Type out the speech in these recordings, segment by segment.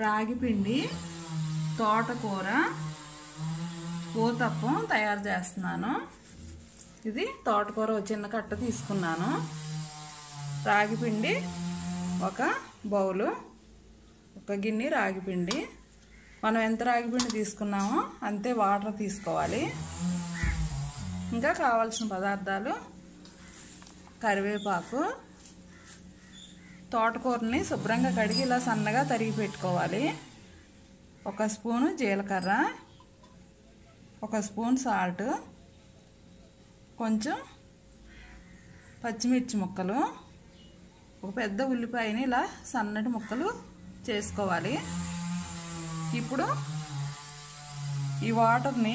రాగి పిండి తోటకూర ఊతప్పం తయారు చేస్తున్నాను ఇది తోటకూర ఒక చిన్న కట్ట తీసుకున్నాను రాగి పిండి ఒక బౌలు ఒక గిన్నె రాగి పిండి మనం ఎంత రాగి పిండి తీసుకున్నామో అంతే వాటర్ తీసుకోవాలి ఇంకా కావాల్సిన పదార్థాలు కరివేపాకు తోటకూరని శుభ్రంగా కడిగి ఇలా సన్నగా తరిగి పెట్టుకోవాలి ఒక స్పూను జీలకర్ర ఒక స్పూన్ సాల్ట్ కొంచెం పచ్చిమిర్చి ముక్కలు ఒక పెద్ద ఉల్లిపాయని ఇలా సన్నటి ముక్కలు చేసుకోవాలి ఇప్పుడు ఈ వాటర్ని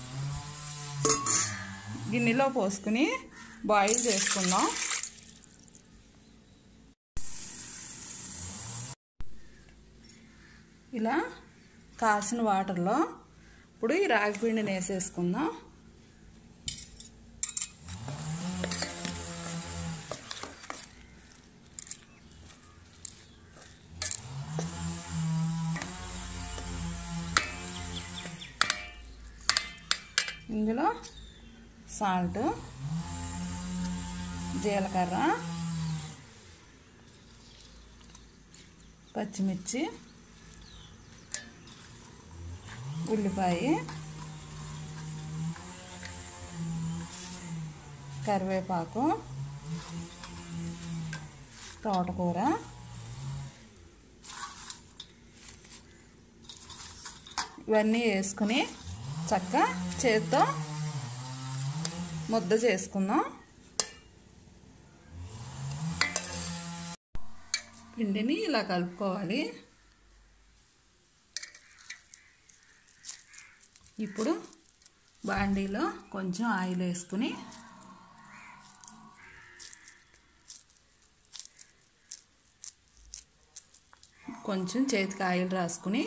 గిన్నెలో పోసుకుని బాయిల్ చేసుకుందాం ఇలా కాసిన వాటర్లో ఇప్పుడు ఈ రాగి పిండిని వేసేసుకుందాం ఇందులో సాల్ట్ జీలకర్ర పచ్చిమిర్చి ఉల్లిపాయ కరివేపాకు తోటకూర ఇవన్నీ వేసుకుని చక్క చేత్తో ముద్ద చేసుకుందాం పిండిని ఇలా కలుపుకోవాలి ఇప్పుడు బాండీలో కొంచెం ఆయిల్ వేసుకుని కొంచెం చేతికి ఆయిల్ రాసుకుని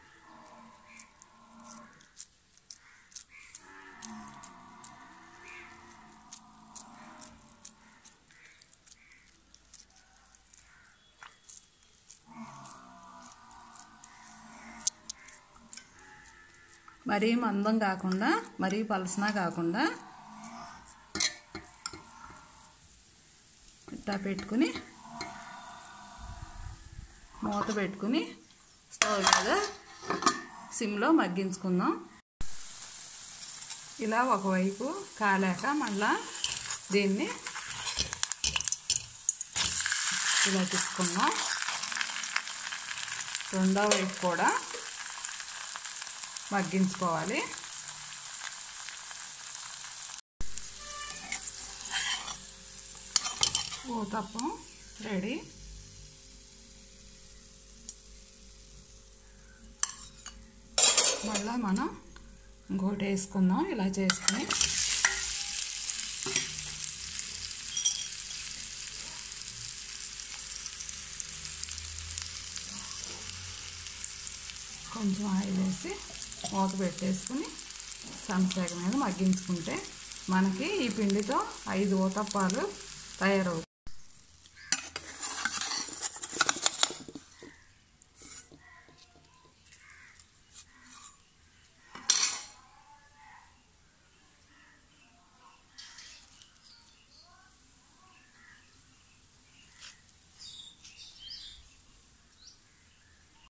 మరీ మందం కాకుండా మరీ పలసనా కాకుండా ఇట్టా పెట్టుకుని మూత పెట్టుకుని స్టవ్ మీద సిమ్లో మగ్గించుకుందాం ఇలా ఒకవైపు కాలాక మళ్ళా దీన్ని ఇలా తీసుకుందాం రెండో వైపు కూడా మగ్గించుకోవాలి ఊతప్పం రెడీ మళ్ళా మనం ఇంకోటి వేసుకుందాం ఇలా చేసుకుని కొంచెం ఆయిల్ వేసి మూత పెట్టేసుకుని సంచాక మీద మగ్గించుకుంటే మనకి ఈ పిండితో ఐదు ఊతప్పాలు తయారవుతాయి